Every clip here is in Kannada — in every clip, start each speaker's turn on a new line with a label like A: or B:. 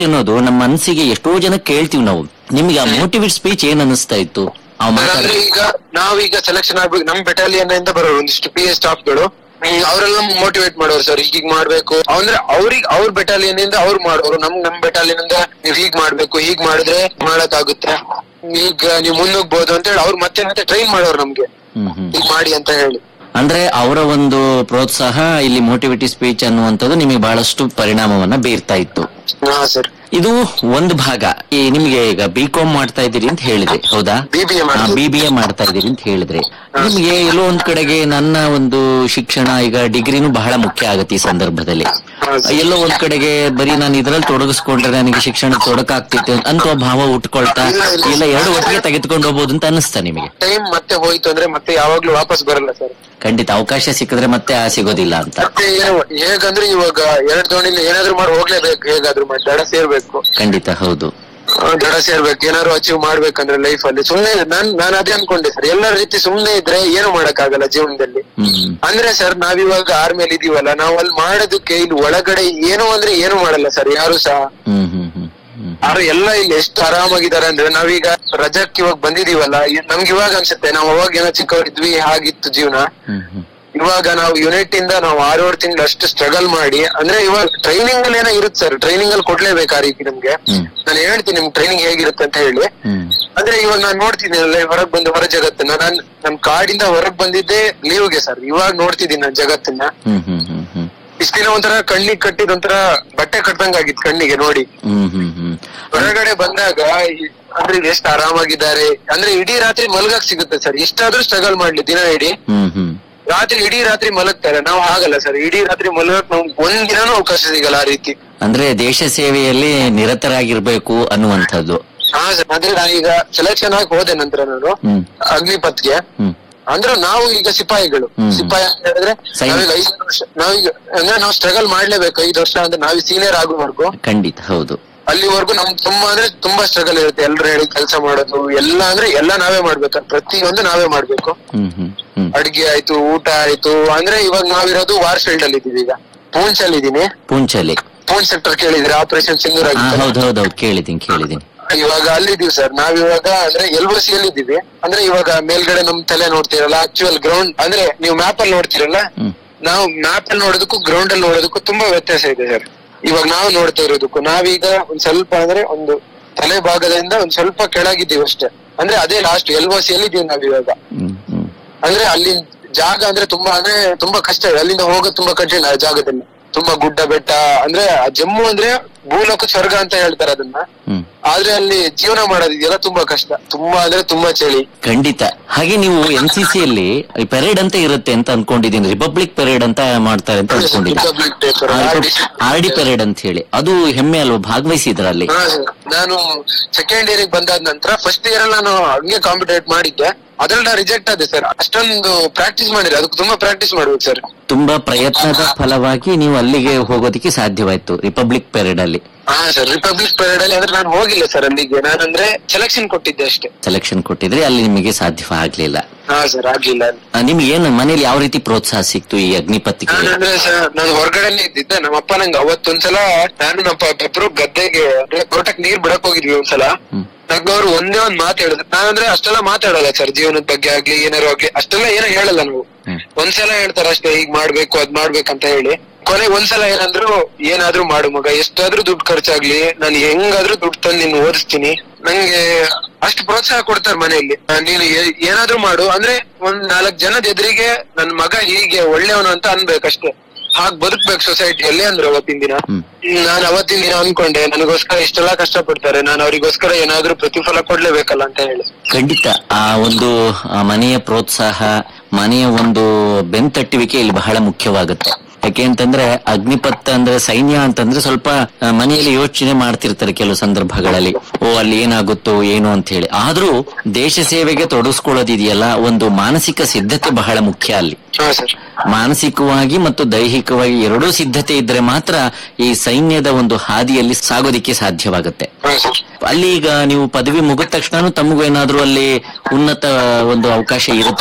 A: ಅನ್ನೋದು ನಮ್ಮ ಮನಸ್ಸಿಗೆ ಎಷ್ಟೋ ಜನ ಕೇಳ್ತೀವಿ ನಾವು ನಿಮ್ಗೆ ಆ ಮೋಟಿವೇಟ್ ಸ್ಪೀಚ್ ಏನ್ ಅನಿಸ್ತಾ ಇತ್ತು ಆ
B: ಸರ್,
A: ಮಾತಾಡ
B: ಅಂದ್ರೆ ಈಗ ನಾವೀಗ ಸೆಲೆಕ್ಷನ್ ಆಗ್ಬೇಕು ನಮ್ ಬೆಟಾಲಿಯನ್ ಇಂದ ಬರೋರು ಒಂದಿಷ್ಟು ಪಿ ಎಸ್ ಸ್ಟಾಫ್ ಗಳು ಹ್ಮ್, ಅವರೆಲ್ಲ ಮೋಟಿವೇಟ್ ಮಾಡೋರು ಸರ್ ಹೀಗ್ ಮಾಡ್ಬೇಕು ಅಂದ್ರೆ ಅವ್ರಿಗೆ ಅವ್ರ ಬೆಟಾಲಿಯನ್ ಇಂದ ಅವ್ರು ಮಾಡೋರು ನಮ್ ನಮ್ ಬೆಟಾಲಿಯನ್ ಇಂದ ನೀವ್ ಹೀಗ್ ಮಾಡ್ಬೇಕು ಹೀಗ್ ಮಾಡಿದ್ರೆ ಮಾಡಕ್ಕಾಗುತ್ತೆ ಈಗ ನೀವು ಮುನ್ನುಗ್ಬೋದು ಅಂತ ಹೇಳಿ ಅವ್ರು ಮತ್ತೆ ಮತ್ತೆ ಟ್ರೈನ್ ಮಾಡೋರು ನಮ್ಗೆ
A: ಹ್ಮ್ ಹ್ಮ್
B: ಹೀಗ್ ಮಾಡಿ ಅಂತ ಹೇಳಿ
A: ಅಂದ್ರೆ ಅವರ ಒಂದು ಪ್ರೋತ್ಸಾಹ ಇಲ್ಲಿ ಮೋಟಿವೇಟಿವ್ ಸ್ಪೀಚ್ ಅನ್ನುವಂಥದ್ದು ನಿಮಗೆ ಬಹಳಷ್ಟು ಪರಿಣಾಮವನ್ನ ಬೀರ್ತಾ ಇತ್ತು
B: ಹಾ ಸರ್
A: ಇದು ಒಂದು ಭಾಗ ಈ ನಿಮ್ಗೆ ಈಗ ಬಿ ಕಾಮ್ ಮಾಡ್ತಾ ಇದ್ದೀರಿ ಅಂತ ಹೇಳಿದ್ರಿ ಹೌದಾ
B: BBA ಮಾಡ್ತಾ
A: ಬಿ ಬಿ ಎ ಮಾಡ್ತಾ ಇದ್ದೀರಿ ಅಂತ ಹೇಳಿದ್ರಿ ನಿಮ್ಗೆ ಎಲ್ಲೋ ಒಂದ್ ಕಡೆಗೆ ನನ್ನ ಒಂದು ಶಿಕ್ಷಣ ಈಗ ಡಿಗ್ರಿನೂ ಬಹಳ ಮುಖ್ಯ ಆಗುತ್ತೆ ಈ ಸಂದರ್ಭದಲ್ಲಿ
B: ಹಾ, ಸರ್.
A: ಎಲ್ಲೋ ಒಂದ್ ಕಡೆಗೆ ಬರೀ ನಾನು ಇದ್ರಲ್ಲಿ ತೊಡಗಿಸ್ಕೊಂಡ್ರೆ ನನಗೆ ಶಿಕ್ಷಣ ತೊಡಕಾಗ್ತಿತ್ತು ಅಂತ ಭಾವ ಉಟ್ಕೊಳ್ತಾ
B: ಇಲ್ಲ, ಇಲ್ಲ.
A: ಇಲ್ಲ ಎರಡು ಒಟ್ಟಿಗೆ ತೆಗೆದುಕೊಂಡು ಹೋಗ್ಬೋದು ಅಂತ ಅನಿಸ್ತಾ ನಿಮಗೆ
B: ಟೈಮ್ ಮತ್ತೆ ಹೋಯ್ತು ಅಂದ್ರೆ ಮತ್ತೆ ಯಾವಾಗ್ಲೂ ವಾಪಸ್ ಬರಲ್ಲ ಸರ್
A: ಖಂಡಿತ ಅವಕಾಶ ಸಿಕ್ಕಿದ್ರೆ ಮತ್ತೆ ಆ ಸಿಗೋದಿಲ್ಲ ಅಂತ
B: ಮತ್ತೆ ಏನು ಹೇಗಂದ್ರೆ ಇವಾಗ ಎರಡ್ ದೋಣಿಲಿ ಏನಾದ್ರು ಮಾಡಿ ಹೋಗ್ಲೇಬೇಕು ಹೇಗಾದ್ರೂ ಮಾಡಿ ದಡ ಸೇರ್ಬೇಕು
A: ಖಂಡಿತ ಹೌದು
B: ಆ, ದಡ ಸೇರ್ಬೇಕು ಏನಾದ್ರು ಅಚೀವ್ ಮಾಡ್ಬೇಕಂದ್ರೆ ಲೈಫ್ ಅಲ್ಲಿ ಸುಮ್ನೆ ನಾನ್ ನಾನ್ ಅದೇ ಅನ್ಕೊಂಡೆ ಸರ್ ಎಲ್ಲರ ರೀತಿ ಸುಮ್ನೆ ಇದ್ರೆ ಏನು ಮಾಡಕ್ಕಾಗಲ್ಲ ಜೀವನದಲ್ಲಿ
A: ಹ್ಮ್
B: ಅಂದ್ರೆ ಸರ್ ನಾವಿವಾಗ ಆರ್ಮೇಲೆ ಇದೀವಲ್ಲ ನಾವ್ ಅಲ್ಲಿ ಮಾಡೋದಕ್ಕೆ ಇಲ್ಲಿ ಒಳಗಡೆ ಏನು ಅಂದ್ರೆ ಏನು ಮಾಡಲ್ಲ ಸರ್ ಯಾರು ಸಹ
A: ಹ್ಮ್ ಹ್ಮ್ ಹ್ಮ್ ಹ್ಮ್
B: ಅವ್ರು ಎಲ್ಲ ಇಲ್ಲಿ ಎಷ್ಟು ಆರಾಮಾಗಿದ್ದಾರೆ ಅಂದ್ರೆ ನಾವೀಗ ರಜಕ್ಕೆ ಇವಾಗ ಬಂದಿದೀವಲ್ಲ ಇ- ನಮ್ಗೆ ಇವಾಗ ಅನ್ಸುತ್ತೆ ನಾವ್ ಅವಾಗ ಏನೋ ಚಿಕ್ಕವರಿದ್ವಿ ಹಾಗಿತ್ತು ಜೀವನ
A: ಹ್ಮ್ ಹ್ಮ್
B: ಇವಾಗ ನಾವು ಯುನೈಟ್ ಇಂದ ನಾವು ಆರೇಳು ತಿಂಗಳು ಅಷ್ಟು ಸ್ಟ್ರಗಲ್ ಮಾಡಿ ಅಂದ್ರೆ ಇವಾಗ ಟ್ರೈನಿಂಗ್ ಅಲ್ಲಿ ಏನೋ ಇರುತ್ತೆ ಸರ್ ಟ್ರೈನಿಂಗ್ ಅಲ್ಲಿ ಕೊಡ್ಲೇಬೇಕು ಆ ರೀತಿ ನಮ್ಗೆ
A: ಹ್ಮ್.
B: ನಾನು ಹೇಳ್ತೀನಿ ನಿಮ್ ಟ್ರೈನಿಂಗ್ ಹೇಗಿರುತ್ತೆ ಅಂತ ಹೇಳಿ
A: ಹ್ಮ್
B: ಅಂದ್ರೆ ಇವಾಗ ನಾನ್ ನೋಡ್ತಿದ್ದೀನಲ್ಲ ಹೊರಗ್ ಬಂದು ಹೊರ ಜಗತ್ತನ್ನ ನಾನ್ ನಮ್ ಕಾಡಿಂದ ಹೊರಗ್ ಬಂದಿದ್ದೆ ಲೀವ್ಗೆ ಸರ್ ಇವಾಗ ನೋಡ್ತಿದ್ದೀನಿ ನಾನ್ ಜಗತ್ತನ್ನ
A: ಹ್ಮ್ ಹ್ಮ್ ಹ್ಮ್ ಹ್ಮ್
B: ಇಷ್ಟ ದಿನ ಒಂಥರ ಕಣ್ಣಿಗೆ ಕಟ್ಟಿದ ಒಂಥರ ಬಟ್ಟೆ ಕಟ್ಟದಂಗ್ ಆಗಿತ್ತು ಕಣ್ಣಿಗೆ ನೋಡಿ
A: ಹ್ಮ್ ಹ್ಮ್ ಹ್ಮ್
B: ಹೊರಗಡೆ ಬಂದಾಗ ಈ- ಅಂದ್ರೆ ಎಷ್ಟು ಆರಾಮಾಗಿದ್ದಾರೆ ಅಂದ್ರೆ ಇಡೀ ರಾತ್ರಿ ಮಲ್ಗಕ್ ಸಿಗುತ್ತೆ ಸರ್ ಇಷ್ಟಾದ್ರೂ ಸ್ಟ್ರಗಲ್ ಮಾಡ್ಲಿ ದಿನ ಇಡೀ
A: ಹ್ಮ್ ಹ್ಮ್
B: ರಾತ್ರಿ ಇಡೀ ರಾತ್ರಿ ಮಲಗ್ತಾರೆ ನಾವು ಹಾಗಲ್ಲ ಸರ್ ಇಡೀ ರಾತ್ರಿ ಮಲಗಕ್ ನಮ್ಗೆ ಒಂದ್ ದಿನಾನೂ ಅವಕಾಶ ಸಿಗಲ್ಲ ಆ ರೀತಿ
A: ಅಂದ್ರೆ ದೇಶ ಸೇವೆಯಲ್ಲಿ ನಿರತರಾಗಿರ್ಬೇಕು ಅನ್ನುವಂಥದ್ದು
B: ಹಾ ಸರ್ ಅಂದ್ರೆ ನಾನೀಗ ಸೆಲೆಕ್ಷನ್ ಆಗಿ ಹೋದೆ ನಂತರ ನಾನು
A: ಹ್ಮ್
B: ಅಗ್ನಿಪತ್ಗೆ
A: ಹ್ಮ್
B: ಅಂದ್ರೆ ನಾವು ಈಗ ಸಿಪಾಯಿಗಳು
A: ಹ್ಮ್.
B: ಸಿಪಾಯಿ ಅಂತ ಹೇಳಿದ್ರೆ
A: ಸೈನ್ಯ.
B: ನಾವೀಗ ಐದು ವರ್ಷ ನಾವೀಗ ಅಂದ್ರೆ ನಾವು ಸ್ಟ್ರಗಲ್ ಮಾಡ್ಲೇಬೇಕು ಐದು ವರ್ಷ ಅಂದ್ರೆ ನಾವ್ ಸೀನಿಯರ್ ಆಗೋವರೆಗೂ
A: ಖಂಡಿತ ಹೌದು
B: ಅಲ್ಲಿವರೆಗೂ ನಮ್ ತುಂಬಾ ಅಂದ್ರೆ ತುಂಬಾ ಸ್ಟ್ರಗಲ್ ಇರುತ್ತೆ ಎಲ್ರು ಹೇಳಿ ಕೆಲಸ ಮಾಡೋದು ಎಲ್ಲ ಅಂದ್ರೆ ಎಲ್ಲ ನಾವೇ ಮಾಡ್ಬೇಕು ಪ್ರತಿಯೊಂದು ನಾವೇ ಮಾಡ್ಬೇಕು
A: ಹ್ಮ್ ಹ್ಮ್ ಹ್ಮ್
B: ಅಡ್ಗೆ ಆಯ್ತು ಊಟ ಆಯ್ತು ಅಂದ್ರೆ ಇವಾಗ ನಾವಿರೋದು ವಾರ್ ಫೀಲ್ಡ್ ಅಲ್ಲಿ ಇದೀವಿ ಈಗ ಪೂಂಚ್ ಅಲ್ಲಿ ಇದೀನಿ
A: ಪುಂಚಲಿ
B: ಪೂಂಚ್ ಸೆಕ್ಟರ್ ಕೇಳಿದ್ರೆ ಆಪರೇಷನ್ ಸಿಂಧೂರ್
A: ಹಾ
B: ಆಗಿತ್ತು
A: ಹೌದು ಹೌದು ಹೌದು ಕೇಳಿದ್ದೀನಿ ಕೇಳಿದ್ದೀನಿ
B: ಇವಾಗ ಅಲ್ಲಿದೀವಿ ಸರ್ ನಾವಿವಾಗ ಅಂದ್ರೆ ಎಲ್ ಸಿ ಅಲ್ಲಿ ಇದೀವಿ ಅಂದ್ರೆ ಇವಾಗ ಮೇಲ್ಗಡೆ ನಮ್ ತಲೆ ನೋಡ್ತಿರಲ್ಲ ಆಕ್ಚುಯಲ್ ಗ್ರೌಂಡ್ ಅಂದ್ರೆ ನೀವು ಮ್ಯಾಪ್ ಅಲ್ಲಿ ನೋಡ್ತಿರಲ್ಲ
A: ಹ್ಮ್
B: ನಾವು ಮ್ಯಾಪ್ ಅಲ್ಲಿ ನೋಡೋದಕ್ಕೂ ಗ್ರೌಂಡ್ ಅಲ್ಲಿ ನೋಡೋದಕ್ಕೂ ತುಂಬಾ ವ್ಯತ್ಯಾಸ ಇದೆ ಸರ್ ಇವಾಗ ನಾವು ನೋಡ್ತಾ ಇರೋದಕ್ಕೂ ನಾವೀಗ ಒಂದ್ ಸ್ವಲ್ಪ ಅಂದ್ರೆ ಒಂದು ತಲೆ ಭಾಗದಿಂದ ಒಂದ್ ಸ್ವಲ್ಪ ಕೆಳಗಿದ್ದೀವಿ ಅಷ್ಟೇ ಅಂದ್ರೆ ಅದೇ ಲಾಸ್ಟ್ ಎಲ್ ಸಿ ಅಲ್ಲಿ ಇದೀವಿ ನಾವ್ ಇವಾಗ
A: ಹ್ಮ್ ಹ್ಮ್
B: ಅಂದ್ರೆ ಅಲ್ಲಿ ಜಾಗ ಅಂದ್ರೆ ತುಂಬಾ ಅಂದ್ರೆ ತುಂಬಾ ಕಷ್ಟ ಇದೆ ಅಲ್ಲಿಂದ ಹೋಗೋದು ತುಂಬಾ ಕಠಿಣ ಆ ಜಾಗದಲ್ಲಿ ತುಂಬಾ ಗುಡ್ಡ ಬೆಟ್ಟ ಅಂದ್ರೆ ಆ ಜಮ್ಮು ಅಂದ್ರೆ ಭೂಲೋಕ ಸ್ವರ್ಗ ಅಂತ ಹೇಳ್ತಾರೆ ಅದನ್ನ
A: ಹ್ಮ್
B: ಆದ್ರೆ ಅಲ್ಲಿ ಜೀವನ ಮಾಡೋದಿದೆಯಲ್ಲ ತುಂಬಾ ಕಷ್ಟ ತುಂಬಾ ಅಂದ್ರೆ ತುಂಬಾ ಚಳಿ
A: ಖಂಡಿತ ಹಾಗೆ ನೀವು ಎನ್ ಸಿ ಸಿ ಅಲ್ಲಿ ಪೆರೇಡ್ ಅಂತ ಇರುತ್ತೆ ಅಂತ ಅನ್ಕೊಂಡಿದ್ದೀನಿ ರಿಪಬ್ಲಿಕ್ ಪೆರೇಡ್ ಅಂತ ಮಾಡ್ತಾರೆ ಅಂತ ಅನ್ಕೊಂಡಿದ್ದೆ
B: Republic Day sir.
A: R D parade ಅಂತ ಹೇಳಿ ಅದು ಹೆಮ್ಮೆ ಅಲ್ವಾ ಭಾಗವಹಿಸಿದ್ರ ಅಲ್ಲಿ
B: ಹಾ sir. ನಾನು ಸೆಕೆಂಡ್ ಇಯರ್ ಬಂದಾದ ನಂತರ ಫಸ್ಟ್ ಇಯರ್ ಅಲ್ಲಿ ನಾನು ಹಂಗೆ ಕಾಂಪಿಟೇಟ್ ಮಾಡಿದ್ದೆ ಅದ್ರಲ್ಲಿ ನಾನು ರಿಜೆಕ್ಟ್ ಆದೆ ಸರ್ ಅಷ್ಟೊಂದು ಪ್ರಾಕ್ಟೀಸ್ ಮಾಡಿದ್ರೆ ಅದಕ್ಕೆ ತುಂಬಾ ಪ್ರಾಕ್ಟೀಸ್ ಮಾಡ್ಬೇಕು ಸರ್
A: ತುಂಬಾ ಪ್ರಯತ್ನದ ಫಲವಾಗಿ ನೀವು ಅಲ್ಲಿಗೆ ಹೋಗೋದಕ್ಕೆ ಸಾಧ್ಯವಾಯ್ತು ರಿಪಬ್ಲಿಕ್ ಪೆರೇಡ್ ಅಲ್ಲಿ
B: ಹಾ ಸರ್ ರಿಪಬ್ಲಿಕ್ ಪೀರಿಯಡ್ ಅಲ್ಲಿ ಅಂದ್ರೆ ನಾನು ಹೋಗಿಲ್ಲ ಸರ್ ಅಲ್ಲಿಗೆ ನಾನಂದ್ರೆ ಸೆಲೆಕ್ಷನ್ ಕೊಟ್ಟಿದ್ದೆ ಅಷ್ಟೇ
A: ಸೆಲೆಕ್ಷನ್ ಕೊಟ್ಟಿದ್ರೆ ಅಲ್ಲಿ ನಿಮಗೆ ಸಾಧ್ಯ ಆಗ್ಲಿಲ್ಲ
B: ಹಾ ಸರ್ ಆಗ್ಲಿಲ್ಲ
A: ಆ, ನಿಮ್ಗೆ ಏನು ಮನೇಲಿ ಯಾವ ರೀತಿ ಪ್ರೋತ್ಸಾಹ ಸಿಕ್ತು ಈ ಅಗ್ನಿಪತ್ರಿಕೆ
B: ನಾನಂದ್ರೆ ಸರ್ ನಾನು ಹೊರಗಡೆನೆ ಇದ್ದಿದ್ದೆ ನಮ್ಮಪ್ಪ ನಂಗೆ ಅವತ್ತೊಂದ್ಸಲ ನಾನು ನಮ್ಮ ಪೆಬ್ರು ಗದ್ದೆಗೆ ಅಂದ್ರೆ ತೋಟಕ್ ನೀರ್ ಬಿಡಕ್ ಹೋಗಿದ್ವಿ ಒಂದ್ಸಲ
A: ಹ್ಮ್.
B: ನಂಗೆ ಅವ್ರು ಒಂದೇ ಒಂದ್ ಮಾತು ಹೇಳಿದ್ರು ನಾನಂದ್ರೆ ಅಷ್ಟೆಲ್ಲ ಮಾತಾಡಲ್ಲ ಸರ್ ಜೀವನದ ಬಗ್ಗೆ ಆಗ್ಲಿ ಏನಾರು ಆಗ್ಲಿ ಅಷ್ಟೆಲ್ಲ ಏನೋ ಹೇಳಲ್ಲ ನಾವು
A: ಹ್ಮ್.
B: ಒಂದ್ಸಲ ಹೇಳ್ತಾರ ಅಷ್ಟೇ ಹೀಗ್ ಮಾಡ್ಬೇಕು ಅದ್ ಮಾಡ್ಬೇಕಂತ ಹೇಳಿ ಕೊನೆಗೆ ಒಂದ್ಸಲ ಏನಂದ್ರು ಏನಾದ್ರೂ ಮಾಡು ಮಗ ಎಷ್ಟಾದ್ರೂ ದುಡ್ಡು ಖರ್ಚಾಗ್ಲಿ ನಾನು ಹೆಂಗಾದ್ರೂ ದುಡ್ಡು ತಂದು ನಿನ್ ಓದಿಸ್ತೀನಿ ನಂಗೆ ಅಷ್ಟು ಪ್ರೋತ್ಸಾಹ ಕೊಡ್ತಾರೆ ಮನೆಯಲ್ಲಿ ಆ, ನೀನು ಏ- ಏನಾದ್ರೂ ಮಾಡು ಅಂದ್ರೆ ಒಂದ್ ನಾಲ್ಕ್ ಜನದ ಎದುರಿಗೆ ನನ್ ಮಗ ಹೀಗೆ ಒಳ್ಳೆಯವನು ಅಂತ ಅನ್ಬೇಕಷ್ಟೇ ಹಾಗ್ ಬದುಕ್ಬೇಕು ಸೊಸೈಟಿಯಲ್ಲಿ ಅಂದ್ರೆ ಅವತ್ತಿನ ದಿನ
A: ಹ್ಮ್.
B: ನಾನು ಅವತ್ತಿನ ದಿನ ಅನ್ಕೊಂಡೆ ನನಗೋಸ್ಕರ ಇಷ್ಟೆಲ್ಲ ಕಷ್ಟಪಡ್ತಾರೆ ನಾನು ಅವರಿಗೋಸ್ಕರ ಏನಾದ್ರೂ ಪ್ರತಿಫಲ ಕೊಡ್ಲೇಬೇಕಲ್ಲ ಅಂತ ಹೇಳಿ
A: ಖಂಡಿತ ಆ ಒಂದು ಆ ಮನೆಯ ಪ್ರೋತ್ಸಾಹ ಮನೆಯ ಒಂದು ಬೆಂತಟ್ಟುವಿಕೆ ಇಲ್ಲಿ ಬಹಳ ಮುಖ್ಯವಾಗುತ್ತೆ ಯಾಕೆ ಅಂತಂದ್ರೆ ಅಗ್ನಿಪಥ ಅಂದ್ರೆ ಸೈನ್ಯ ಅಂತಂದ್ರೆ ಸ್ವಲ್ಪ ಆ, ಮನೆಯಲ್ಲಿ ಯೋಚನೆ ಮಾಡ್ತಿರ್ತಾರೆ ಕೆಲವು ಸಂದರ್ಭಗಳಲ್ಲಿ ಓ ಅಲ್ಲಿ ಏನಾಗುತ್ತೋ ಏನು ಅಂತ ಹೇಳಿ ಆದ್ರೂ ದೇಶ ಸೇವೆಗೆ ತೊಡಗಿಸ್ಕೊಳ್ಳೋದಿದೆಯಲ್ಲ ಒಂದು ಮಾನಸಿಕ ಸಿದ್ಧತೆ ಬಹಳ ಮುಖ್ಯ ಅಲ್ಲಿ
B: ಹಾ ಸರ್
A: ಮಾನಸಿಕವಾಗಿ ಮತ್ತು ದೈಹಿಕವಾಗಿ ಎರಡೂ ಸಿದ್ಧತೆ ಇದ್ರೆ ಮಾತ್ರ ಈ ಸೈನ್ಯದ ಒಂದು ಹಾದಿಯಲ್ಲಿ ಸಾಗೋದಿಕ್ಕೆ ಸಾಧ್ಯವಾಗುತ್ತೆ
B: ಹಾ ಸರ್
A: ಅಲ್ಲಿ ಈಗ ನೀವು ಪದವಿ ಮುಗಿದ ತಕ್ಷಣ ತಮಗೂ ಏನಾದ್ರೂ ಅಲ್ಲಿ ಉನ್ನತ ಒಂದು ಅವಕಾಶ ಇರುತ್ತಾ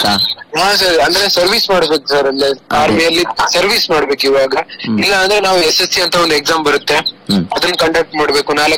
B: ಹಾ ಸರ್ ಅಂದ್ರೆ ಸರ್ವಿಸ್ ಮಾಡ್ಬೇಕು ಸರ್ ಅಂದ್ರೆ ಆರ್ಮಿಯಲ್ಲಿ ಸರ್ವಿಸ್ ಮಾಡ್ಬೇಕು ಇವಾಗ ಇಲ್ಲ ಅಂದ್ರೆ ನಾವು ಎಸ್ ಎಸ್ ಸಿ ಅಂತ ಒಂದು ಎಕ್ಸಾಮ್ ಬರುತ್ತೆ
A: ಹ್ಮ್.
B: ಅದನ್ನ ಕಂಡಕ್ಟ್ ಮಾಡ್ಬೇಕು ನಾಲ್ಕು